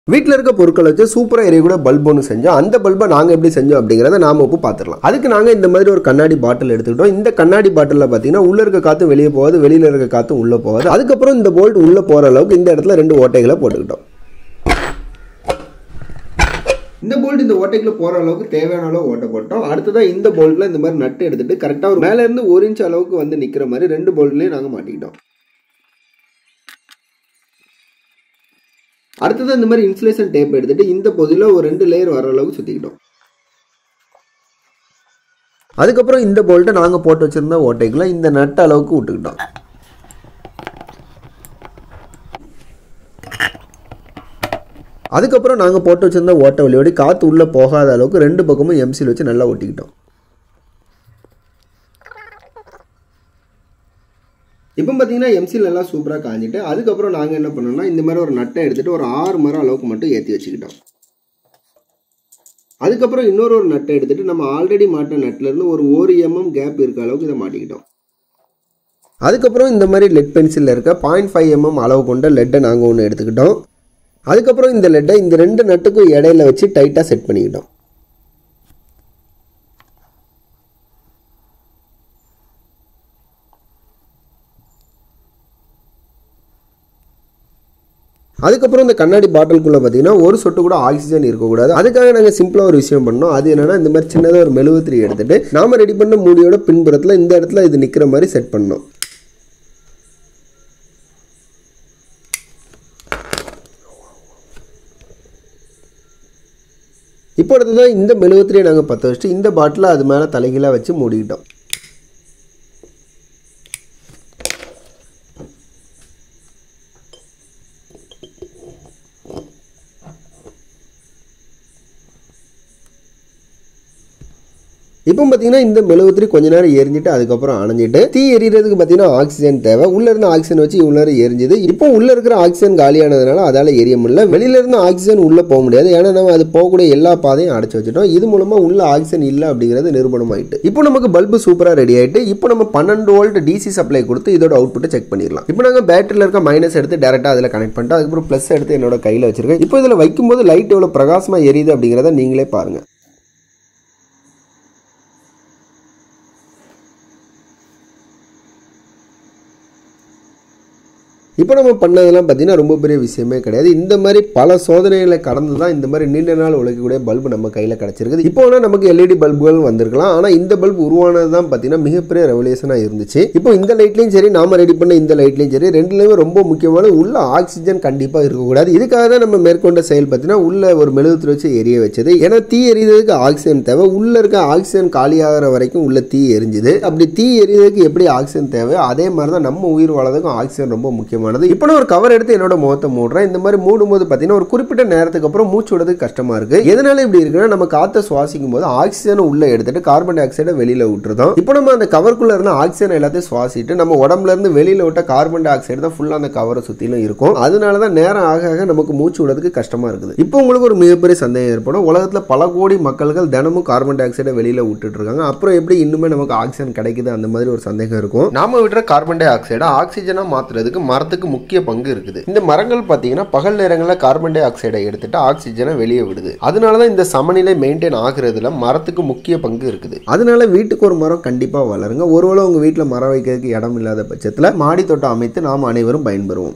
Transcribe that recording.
வீட்டில் இருக்க பொருட்களை வச்சு சூப்பராக எரியக்கூட பல்ப் ஒன்று செஞ்சோம் அந்த பல்பை நாங்கள் எப்படி செஞ்சோம் அப்படிங்கிறத நாம இப்போ பார்த்துடலாம் அதுக்கு நாங்கள் இந்த மாதிரி ஒரு கண்ணாடி பாட்டில் எடுத்துக்கிட்டோம் இந்த கண்ணாடி பாட்டிலில் பார்த்தீங்கன்னா உள்ள இருக்க காற்று வெளியே போகாது வெளியில் இருக்க காற்று உள்ளே போகாது அதுக்கப்புறம் இந்த போல்ட் உள்ளே போகிற அளவுக்கு இந்த இடத்துல ரெண்டு ஓட்டைகளை போட்டுக்கிட்டோம் இந்த போல்ட் இந்த ஓட்டைக்குள்ள போகிற அளவுக்கு தேவையான அளவு ஓட்டை போட்டோம் அடுத்ததாக இந்த போல்ட்டில் இந்த மாதிரி நட்டு எடுத்துட்டு கரெக்டாக ஒரு மேலே இருந்து ஒரு இன்ச் அளவுக்கு வந்து நிற்கிற மாதிரி ரெண்டு போல்ட்லேயும் நாங்கள் மாட்டிக்கிட்டோம் அடுத்தது இந்த மாதிரி இன்சுலேஷன் டேப் எடுத்துட்டு இந்த பகுதியில் ஒரு ரெண்டு லேயர் வர அளவுக்கு சுற்றிக்கிட்டோம் அதுக்கப்புறம் இந்த போல்ட்டை நாங்கள் போட்டு வச்சிருந்த ஓட்டைக்குள்ள இந்த நட்டு அளவுக்கு விட்டுக்கிட்டோம் அதுக்கப்புறம் நாங்கள் போட்டு வச்சிருந்த ஓட்டை வழியோடி காற்று உள்ளே போகாத அளவுக்கு ரெண்டு பக்கமும் எம்சில் வச்சு நல்லா ஒட்டிக்கிட்டோம் இப்போ பார்த்தீங்கன்னா எம்சில் நல்லா சூப்பராக காஞ்சிட்டு அதுக்கப்புறம் நாங்கள் என்ன பண்ணோம்னா இந்த மாதிரி ஒரு நட்டை எடுத்துகிட்டு ஒரு ஆறு மரம் அளவுக்கு மட்டும் ஏற்றி வச்சுக்கிட்டோம் அதுக்கப்புறம் இன்னொரு ஒரு நட்டை எடுத்துகிட்டு நம்ம ஆல்ரெடி மாட்டின நட்டிலேருந்து ஒரு ஒரு எம்எம் கேப் இருக்க அளவுக்கு இதை மாட்டிக்கிட்டோம் அதுக்கப்புறம் இந்த மாதிரி லெட் பென்சிலில் இருக்க பாயிண்ட் ஃபைவ் எம்எம் அளவு கொண்ட லெட்டை நாங்கள் ஒன்று எடுத்துக்கிட்டோம் அதுக்கப்புறம் இந்த லெட்டை இந்த ரெண்டு நட்டுக்கும் இடையில வச்சு டைட்டாக செட் பண்ணிக்கிட்டோம் அதுக்கப்புறம் இந்த கண்ணாடி பாட்டிலுக்குள்ளே பார்த்தீங்கன்னா ஒரு சொட்டு கூட ஆக்சிஜன் இருக்கக்கூடாது அதுக்காக நாங்கள் சிம்பிளாக ஒரு விஷயம் பண்ணோம் அது என்னன்னா இந்த மாதிரி சின்னதாக ஒரு மெழுகுத்திரி எடுத்துட்டு நாம ரெடி பண்ண மூடியோட பின்புறத்தில் இந்த இடத்துல இது நிற்கிற மாதிரி செட் பண்ணோம் இப்போ அடுத்ததான் இந்த மெழுகுத்திரியை நாங்கள் பற்ற வச்சுட்டு இந்த பாட்டிலை அது மேலே தலைகீழாக வச்சு மூடிக்கிட்டோம் இப்போ பார்த்தீங்கன்னா இந்த மெழுகுத்திரி கொஞ்ச நேரம் எரிஞ்சிட்டு அதுக்கப்புறம் அணைஞ்சிட்டு தீ எரியறதுக்கு பார்த்தீங்கன்னா ஆக்சிஜன் தேவை உள்ள இருந்த ஆக்சிஜன் வச்சு இவ்வளோ நேரம் எரிஞ்சுது இப்போ உள்ள இருக்கிற ஆக்சிஜன் காலியானதுனால அதால எரிய முடியல வெளியில இருந்து ஆக்சிஜன் உள்ள போக முடியாது ஏன்னா நம்ம அது போகக்கூடிய எல்லா பாதையும் அடைச்சு வச்சுட்டோம் இது மூலமா உள்ள ஆக்சிஜன் இல்லை அப்படிங்கிறது நிரூபணம் ஆயிட்டு இப்போ நமக்கு பல்பு சூப்பராக ரெடி ஆயிட்டு இப்போ நம்ம பன்னெண்டு வோல்ட் டிசி சப்ளை கொடுத்து இதோட அவுட்புட்டை செக் பண்ணிடலாம் இப்போ நாங்கள் பேட்டரியில் இருக்க மைனஸ் எடுத்து டேரெக்டாக அதில் கனெக்ட் பண்ணிட்டு அதுக்கப்புறம் ப்ளஸ் எடுத்து என்னோட கையில் வச்சிருக்கேன் இப்போ இதில் வைக்கும்போது லைட் எவ்வளோ பிரகாசமாக எரியுது அப்படிங்கிறத நீங்களே பாருங்க இப்போ நம்ம பண்ணதெல்லாம் பார்த்தீங்கன்னா ரொம்ப பெரிய விஷயமே கிடையாது இந்த மாதிரி பல சோதனைகளை கடந்து தான் இந்த மாதிரி நீண்ட நாள் உழைக்கக்கூடிய பல்பு நம்ம கையில் கிடச்சிருக்குது இப்போ வேணால் நமக்கு எல்இடி பல்புகள் வந்திருக்கலாம் ஆனால் இந்த பல்பு உருவானது தான் பார்த்தீங்கன்னா மிகப்பெரிய ரெவல்யூஷனாக இருந்துச்சு இப்போ இந்த லைட்லையும் சரி நாம ரெடி பண்ண இந்த லைட்லையும் சரி ரெண்டுலையுமே ரொம்ப முக்கியமான உள்ள ஆக்சிஜன் கண்டிப்பாக இருக்கக்கூடாது இதுக்காக தான் நம்ம மேற்கொண்ட செயல் பார்த்தீங்கன்னா உள்ள ஒரு மெழுகுத்திரி வச்சு எரிய வச்சது ஏன்னா தீ எரியறதுக்கு ஆக்சிஜன் தேவை உள்ள இருக்க ஆக்சிஜன் காலியாகிற வரைக்கும் உள்ள தீ எரிஞ்சுது அப்படி தீ எரியறதுக்கு எப்படி ஆக்சிஜன் தேவை அதே மாதிரி தான் நம்ம உயிர் வாழறதுக்கும் ஆக்சிஜன் ரொம்ப முக்கியமானது இப்போ நான் ஒரு கவர் எடுத்து என்னோட முகத்தை மூடுறேன் இந்த மாதிரி மூடும் போது பார்த்தீங்கன்னா ஒரு குறிப்பிட்ட நேரத்துக்கு அப்புறம் மூச்சு விடுறதுக்கு கஷ்டமா இருக்கு எதனால இப்படி இருக்குன்னா நம்ம காற்றை சுவாசிக்கும் போது ஆக்சிஜனை உள்ள எடுத்துட்டு கார்பன் டை ஆக்சைடை வெளியில விட்டுருதோம் இப்போ நம்ம அந்த கவருக்குள்ள இருந்த ஆக்சிஜன் எல்லாத்தையும் சுவாசிட்டு நம்ம உடம்புல இருந்து வெளியில விட்ட கார்பன் டை ஆக்சைடு தான் ஃபுல்லா அந்த கவரை சுத்திலும் இருக்கும் அதனால தான் நேரம் ஆக ஆக நமக்கு மூச்சு விடுறதுக்கு கஷ்டமா இருக்குது இப்போ உங்களுக்கு ஒரு மிகப்பெரிய சந்தேகம் ஏற்படும் உலகத்துல பல கோடி மக்கள்கள் தினமும் கார்பன் டை ஆக்சைடை வெளியில விட்டுட்டு இருக்காங்க அப்புறம் எப்படி இன்னுமே நமக்கு ஆக்சிஜன் கிடைக்குது அந்த மாதிரி ஒரு சந்தேகம் இருக்கும் நாம விடுற கார்பன் டை ஆக்சைடை ஆக்சிஜனா மாத்துறதுக்கு மரத்துக்கு முக்கிய பங்கு இருக்குது இந்த மரங்கள் பார்த்தீங்கன்னா பகல் நேரங்களில் கார்பன் டை ஆக்சைடை எடுத்துட்டு ஆக்சிஜனை வெளியே விடுது அதனால தான் இந்த சமநிலை மெயின்டைன் ஆகுறதுல மரத்துக்கு முக்கிய பங்கு இருக்குது அதனால வீட்டுக்கு ஒரு மரம் கண்டிப்பாக வளருங்க ஒருவேளை உங்க வீட்டில் மரம் வைக்கிறதுக்கு இடம் இல்லாத பட்சத்தில் மாடி தோட்டம் அமைத்து நாம் அனைவரும் பயன்பெறுவோம்